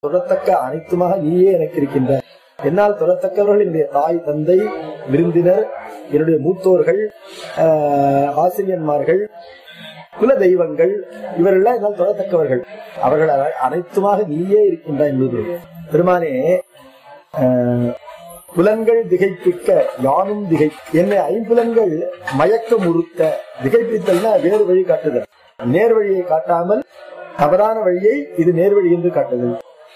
தொடத்தக்க அனைத்துமாக நீயே எனக்கு இருக்கின்றாய் என்னால் தொடத்தக்கவர்கள் என்னுடைய தாய் தந்தை விருந்தினர் என்னுடைய மூத்தோர்கள் ஆஹ், ஆசிரியன்மார்கள் குல தெய்வங்கள் இவர்கள்லாம் என்னால் தொடத்தக்கவர்கள் அவர்கள் அனை- அனைத்துமாக நீயே இருக்கின்றாய் என்பது பெருமானே ஆஹ், புலன்கள் திகைப்பிக்க யானும் திகை என்னை ஐம்புலன்கள் மயக்க முறுத்த திகைப்பித்தல்னா வேறு வழி காட்டுதல் நேர் வழியை காட்டாமல் தவறான வழியை இது நேர் வழி என்று காட்டுதல்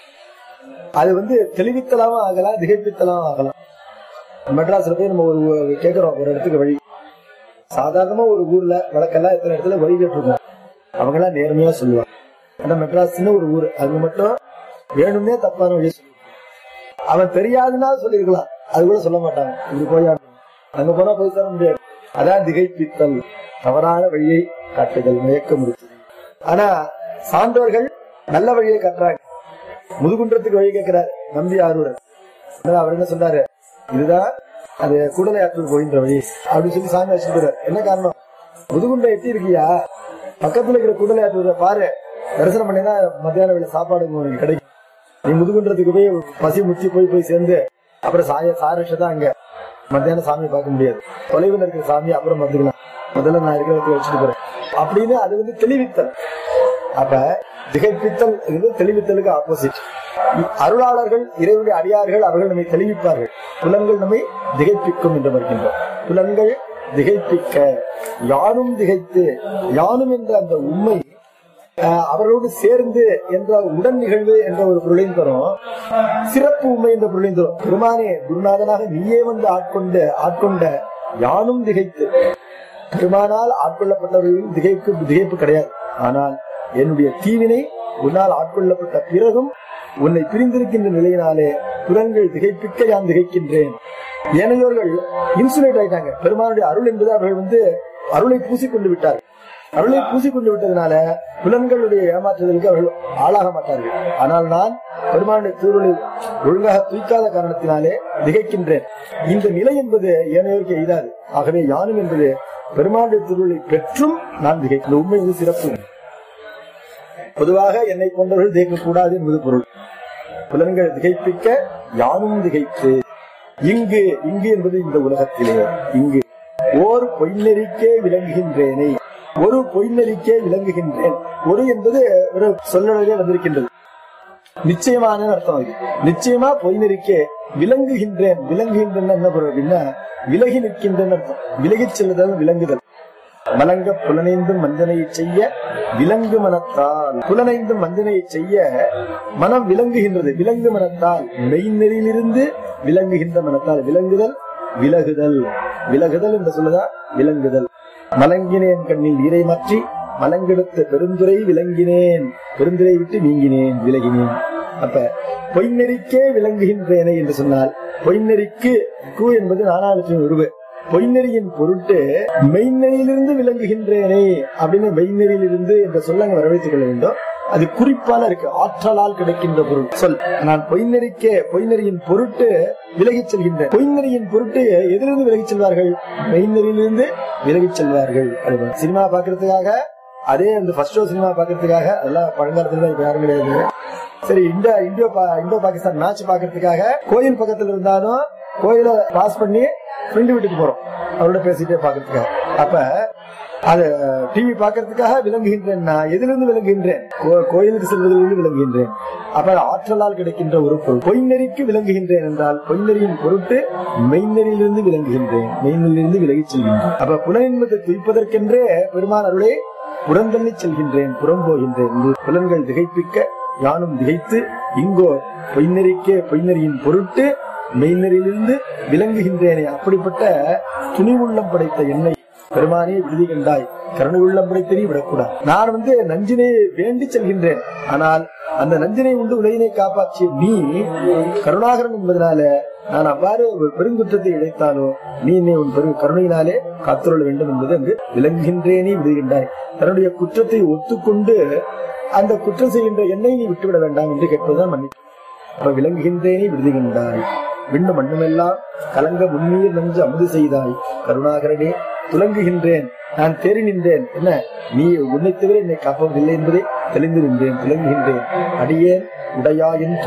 அது வந்து தெளிவித்தலாவும் ஆகலாம் திகைப்பித்தலாவும் ஆகலாம் மெட்ராஸ்ல போய் நம்ம ஒரு ஊ- கேக்குறோம் ஒரு இடத்துக்கு வழி சாதாரணமா ஒரு ஊர்ல வழக்கெல்லாம் எத்தனை இடத்துல வழி கேட்டிருக்கோம் அவங்க எல்லாம் நேர்மையா சொல்லுவாங்க ஆனா மெட்ராஸ்னு ஒரு ஊர் அது மட்டும் வேணும்னே தப்பான வழி சொல்லுவாங்க அவன் தெரியாதுன்னா சொல்லிருக்கலாம் அது கூட சொல்ல மாட்டாங்க இப்படி போய் அங்க போனா போய் தர முடியாது அதான் திகைப்பித்தல் தவறான வழியை காட்டுதல் மயக்க முடிச்சது ஆனா சான்றோர்கள் நல்ல வழியை காட்டுறாங்க முதுகுன்றத்துக்கு வழி கேட்கிறார் நம்பி ஆரூரர் அதனால அவர் என்ன சொன்னாரு இதுதான் அது கூடலை ஆற்றல் போகின்ற வழி அப்படின்னு சொல்லி சாமி வச்சுக்கிறார் என்ன காரணம் முதுகுன்றம் எட்டி இருக்கியா பக்கத்துல இருக்கிற கூடலை ஆற்றல் பாரு தரிசனம் பண்ணினா மத்தியான வேலை சாப்பாடு உனக்கு கிடைக்கும் நீ முதுகுன்றத்துக்கு போய் பசி முச்சி போய் போய் சேர்ந்து அப்புறம் சாய சாரட்ச தான் அங்க மத்தியானம் சாமியை பார்க்க முடியாது தொலைவில் இருக்கிற சாமி அப்புறம் வந்துக்கலாம் முதல்ல நான் இருக்கிறத வச்சுட்டு போறேன் அப்படின்னு அது வந்து தெளிவித்தல் அப்ப திகைப்பித்தல் இது தெளிவித்தலுக்கு ஆப்போசிட் அருளாளர்கள் இறைவனுடைய அடியார்கள் அவர்கள் நம்மை தெளிவிப்பார்கள் புலன்கள் நம்மை திகைப்பிக்கும் என்று வருகின்றோம் புலன்கள் திகைப்பிக்க யானும் திகைத்து யானும் என்ற அந்த உண்மை ஆஹ், அவர்களோடு சேர்ந்து என்ற உடன் நிகழ்வு என்ற ஒரு பொருளையும் தரும் சிறப்பு உண்மை என்ற பொருளையும் தரும் பெருமானே குருநாதனாக நீயே வந்து ஆட்கொண்ட ஆட்கொண்ட யானும் திகைத்து பெருமானால் ஆட்கொள்ளப்பட்டவர்களின் திகைப்பு திகைப்பு கிடையாது ஆனால் என்னுடைய தீவினை உன்னால் ஆட்கொள்ளப்பட்ட பிறகும் உன்னை பிரிந்திருக்கின்ற நிலையினாலே புலன்கள் திகைப்பிக்க யான் திகைக்கின்றேன் ஏனையோர்கள் இன்சுலேட் ஆயிட்டாங்க பெருமானுடைய அருள் என்பது அவர்கள் வந்து அருளை பூசிக்கொண்டு விட்டார்கள் அருளை பூசிக்கொண்டு விட்டதுனால புலன்களுடைய ஏமாற்றுதலுக்கு அவர்கள் ஆளாக மாட்டார்கள் ஆனால் நான் பெருமானுடைய திருவுளை ஒழுங்காக தூக்காத காரணத்தினாலே திகைக்கின்றேன் இந்த நிலை என்பது ஏனையோருக்கு எய்தாது ஆகவே யானும் என்பது பெருமானுடைய திருவுளை பெற்றும் நான் திகை இந்த உண்மை வந்து சிறப்பு பொதுவாக என்னை கொண்டவர்கள் திகைக்கக்கூடாது என்பது பொருள் புலன்கள் திகைப்பிக்க யானும் திகைத்து இங்கு இங்கு என்பது இந்த உலகத்திலே இங்கு ஓர் பொய்நெறிக்கே விளங்குகின்றேனே ஒரு பொய்நெறிக்கே விளங்குகின்றேன் ஒரு என்பது ஒரு சொல்லலே வந்திருக்கின்றது நிச்சயமான அர்த்தம் அது நிச்சயமா பொய்நெறிக்கே விளங்குகின்றேன் விளங்குகின்றேன் என்ன பொருள் அப்படின்னா விலகி நிற்கின்றேன் அர்த்தம் விலகிச் செல்லுதல் விளங்குதல் மலங்க புலனைந்தும் மஞ்சனையை செய்ய விலங்கு மனத்தால் புலனைந்தும் மஞ்சனையை செய்ய மனம் விளங்குகின்றது விலங்கு மனத்தால் மெய்நெறியிலிருந்து விளங்குகின்ற மனத்தால் விளங்குதல் விலகுதல் விலகுதல் என்று சொல்லுதா விளங்குதல் மலங்கினேன் கண்ணில் நீரை மாற்றி மலங்கெடுத்த பெருந்துரை விளங்கினேன் பெருந்துரை விட்டு நீங்கினேன் விலகினேன் அப்ப பொய்நெறிக்கே விளங்குகின்றேனே என்று சொன்னால் பொய்நெறிக்கு கு என்பது நானாவற்றின் உருவு பொய்நெறியின் பொருட்டு மெய்நெறியிலிருந்து விளங்குகின்றேனே அப்படின்னு மெய்நெறியிலிருந்து என்ற சொல்ல அங்க வரவைத்துக் கொள்ள வேண்டும் அது குறிப்பால இருக்கு ஆற்றலால் கிடைக்கின்ற பொருள் சொல் நான் பொய்நெறிக்கே பொய்நெறியின் பொருட்டு விலகிச் செல்கின்றேன் பொய்நெறியின் பொருட்டு எதிலிருந்து விலகிச் செல்வார்கள் மெய்நெறியிலிருந்து விலகிச் செல்வார்கள் அப்படின்னா. சினிமா பாக்குறதுக்காக அதே அந்த ஃபர்ஸ்ட் ஷோ சினிமா பாக்குறதுக்காக அதெல்லாம் பழங்காலத்துல தான் இப்ப யாரும் கிடையாது சரி இந்தியா இந்தியோ பா- இந்தோ பாகிஸ்தான் மேட்ச் பாக்குறதுக்காக கோயில் பக்கத்துல இருந்தாலும் கோயில பாஸ் பண்ணி ஃப்ரெண்டு வீட்டுக்கு போறோம் அவரோட பேசிட்டே பாக்குறதுக்காக அப்ப அது டிவி பாக்குறதுக்காக விளங்குகின்றேன் நான் எதிலிருந்து விளங்குகின்றேன் கோ- கோயிலுக்கு செல்வதிலிருந்து விளங்குகின்றேன் அப்ப ஆற்றலால் கிடைக்கின்ற ஒரு பொருள் பொய்நெறிக்கு விளங்குகின்றேன் என்றால் பொய்நெறியின் பொருட்டு மெய்நெறியிலிருந்து விளங்குகின்றேன் மெய்நெறியிலிருந்து விலகிச் செல்கின்றேன் அப்ப புலனின்பத்தை துய்ப்பதற்கென்றே பெருமான் அருளை உடந்தள்ளி செல்கின்றேன் புறம் போகின்றேன் என்று புலன்கள் திகைப்பிக்க யானும் திகைத்து இங்கோ பொய்நெறிக்கே பொய்நெறியின் பொருட்டு மெய்நெறியிலிருந்து விளங்குகின்றேனே அப்படிப்பட்ட துணிவுள்ளம் படைத்த என்னை பெருமானே விடுதி கண்டாய் கருணை உள்ளம் படைத்த நீ விடக்கூடாது நான் வந்து நஞ்சினை வேண்டி செல்கின்றேன் ஆனால் அந்த நஞ்சினை உண்டு உலகினை காப்பாற்றிய நீ கருணாகரன் என்பதனால நான் அவ்வாறு ஒரு பெருங்குற்றத்தை இழைத்தாலோ நீ என்னை உன் பெரு கருணையினாலே காத்துள்ள வேண்டும் என்பது அங்கு விளங்குகின்றேனே விடுகின்றாய் தன்னுடைய குற்றத்தை ஒத்துக்கொண்டு அந்த குற்றம் செய்கின்ற என்னை நீ விட்டுவிட வேண்டாம் என்று கேட்பதுதான் மன்னிப்பு அப்ப விளங்குகின்றேனே விடுதிகின்றாய் விண்ணு மண்ணுமெல்லாம் கலங்க முன்னீர் நஞ்சு அமுது செய்தாய் கருணாகரனே துலங்குகின்றேன் நான் தேறி நின்றேன் என்ன நீ உன்னை தவிர என்னை காப்பதில்லை என்பதை தெளிந்து நின்றேன் துலங்குகின்றேன் அடியேன் உடையாயின்